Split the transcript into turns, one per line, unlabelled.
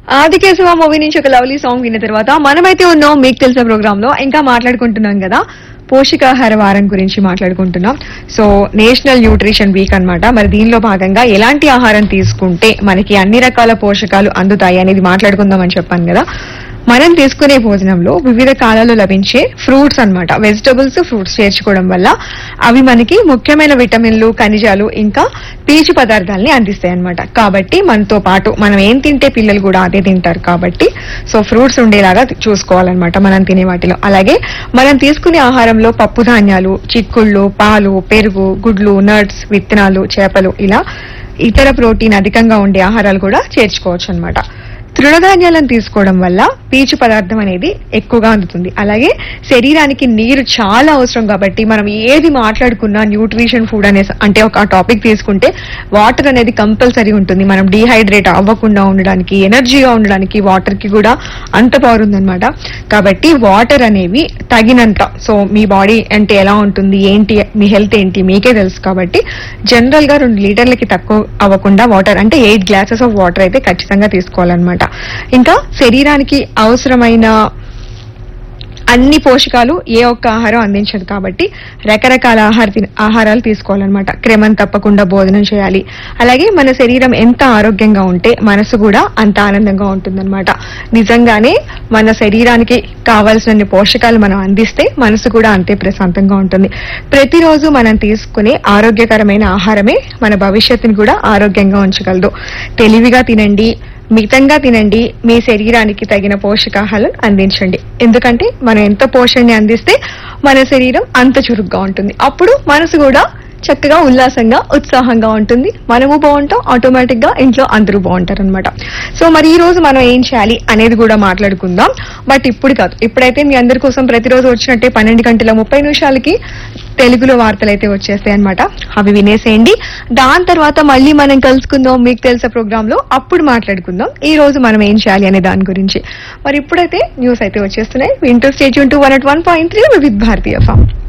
Aadikeshava movie నుంచి ఒక lovely song విన్న తర్వాత మనమైతే ఉన్నాం మీకు తెలిసిన ప్రోగ్రామ్ లో ఇంకా మాట్లాడుకుంటున్నాం కదా పోషకాహార వారం గురించి మాట్లాడుకుంటున్నాం సో నేషనల్ న్యూట్రిషన్ వీక్ అన్నమాట మరి దీనిలో భాగంగా ఎలాంటి ఆహారం తీసుకుంటే మనకి అన్ని రకాల పోషకాలు అందుతాయి అనేది మాట్లాడుకుందాం అని చెప్పాను కదా మనం తీసుకునే భోజనంలో వివిధ కాలాల్లో లభించే ఫ్రూట్స్ అన్నమాట వెజిటబుల్స్ ఫ్రూట్స్ చేర్చుకోవడం వల్ల అవి మనకి ముఖ్యమైన విటమిన్లు ఖనిజాలు ఇంకా పీచు పదార్థాలని అందిస్తాయి అన్నమాట కాబట్టి మనతో పాటు మనం ఏం తింటే పిల్లలు కూడా అదే తింటారు కాబట్టి సో ఫ్రూట్స్ ఉండేలాగా చూసుకోవాలన్నమాట మనం తినే వాటిలో అలాగే మనం తీసుకునే ఆహారంలో పప్పు ధాన్యాలు చిక్కుళ్ళు పాలు పెరుగు గుడ్లు నట్స్ విత్తనాలు చేపలు ఇలా ఇతర ప్రోటీన్ అధికంగా ఉండే ఆహారాలు కూడా చేర్చుకోవచ్చు అన్నమాట తృణధాన్యాలను తీసుకోవడం వల్ల పీచు పదార్థం అనేది ఎక్కువగా అందుతుంది అలాగే శరీరానికి నీరు చాలా అవసరం కాబట్టి మనం ఏది మాట్లాడుకున్నా న్యూట్రిషన్ ఫుడ్ అనే అంటే ఒక టాపిక్ తీసుకుంటే వాటర్ అనేది కంపల్సరీ ఉంటుంది మనం డీహైడ్రేట్ అవ్వకుండా ఉండడానికి ఎనర్జీగా ఉండడానికి వాటర్ కి కూడా అంత పవర్ ఉందన్నమాట కాబట్టి వాటర్ అనేవి తగినంత సో మీ బాడీ అంటే ఎలా ఉంటుంది ఏంటి మీ హెల్త్ ఏంటి మీకే తెలుసు కాబట్టి జనరల్ గా రెండు లీటర్లకి తక్కువ అవ్వకుండా వాటర్ అంటే ఎయిట్ గ్లాసెస్ ఆఫ్ వాటర్ అయితే ఖచ్చితంగా తీసుకోవాలన్నమాట ఇంకా శరీరానికి అవసరమైన అన్ని పోషకాలు ఏ ఒక్క ఆహారం అందించదు కాబట్టి రకరకాల ఆహార తిన- ఆహారాలు తీసుకోవాలన్నమాట క్రమం తప్పకుండా భోజనం చేయాలి అలాగే మన శరీరం ఎంత ఆరోగ్యంగా ఉంటే మనసు కూడా అంత ఆనందంగా ఉంటుందన్నమాట నిజంగానే మన శరీరానికి కావాల్సిన పోషకాలు మనం అందిస్తే మనసు కూడా అంతే ప్రశాంతంగా ఉంటుంది ప్రతిరోజు మనం తీసుకునే ఆరోగ్యకరమైన ఆహారమే మన భవిష్యత్తుని కూడా ఆరోగ్యంగా ఉంచగలదు తెలివిగా తినండి మితంగా తినండి మీ శరీరానికి తగిన పోషకాహారం అందించండి ఎందుకంటే మనం ఎంత పోషణని అందిస్తే మన శరీరం అంత చురుగ్గా ఉంటుంది అప్పుడు మనసు కూడా చక్కగా ఉల్లాసంగా ఉత్సాహంగా ఉంటుంది మనము బాగుంటాం ఆటోమేటిక్ గా ఇంట్లో అందరూ బాగుంటారు అనమాట సో మరి ఈ రోజు మనం ఏం చేయాలి అనేది కూడా మాట్లాడుకుందాం బట్ ఇప్పుడు కాదు ఇప్పుడైతే మీ అందరి కోసం ప్రతిరోజు వచ్చినట్టే పన్నెండు గంటల ముప్పై నిమిషాలకి తెలుగులో వార్తలు అయితే వచ్చేస్తాయి అనమాట అవి వినేసేయండి దాని తర్వాత మళ్ళీ మనం కలుసుకుందాం మీకు తెలిసే ప్రోగ్రామ్ లో అప్పుడు మాట్లాడుకుందాం ఈ రోజు మనం ఏం చేయాలి అనే దాని గురించి మరి ఇప్పుడైతే న్యూస్ అయితే వచ్చేస్తున్నాయి వింటూ stage two one one point three with భారతీయ ఫామ్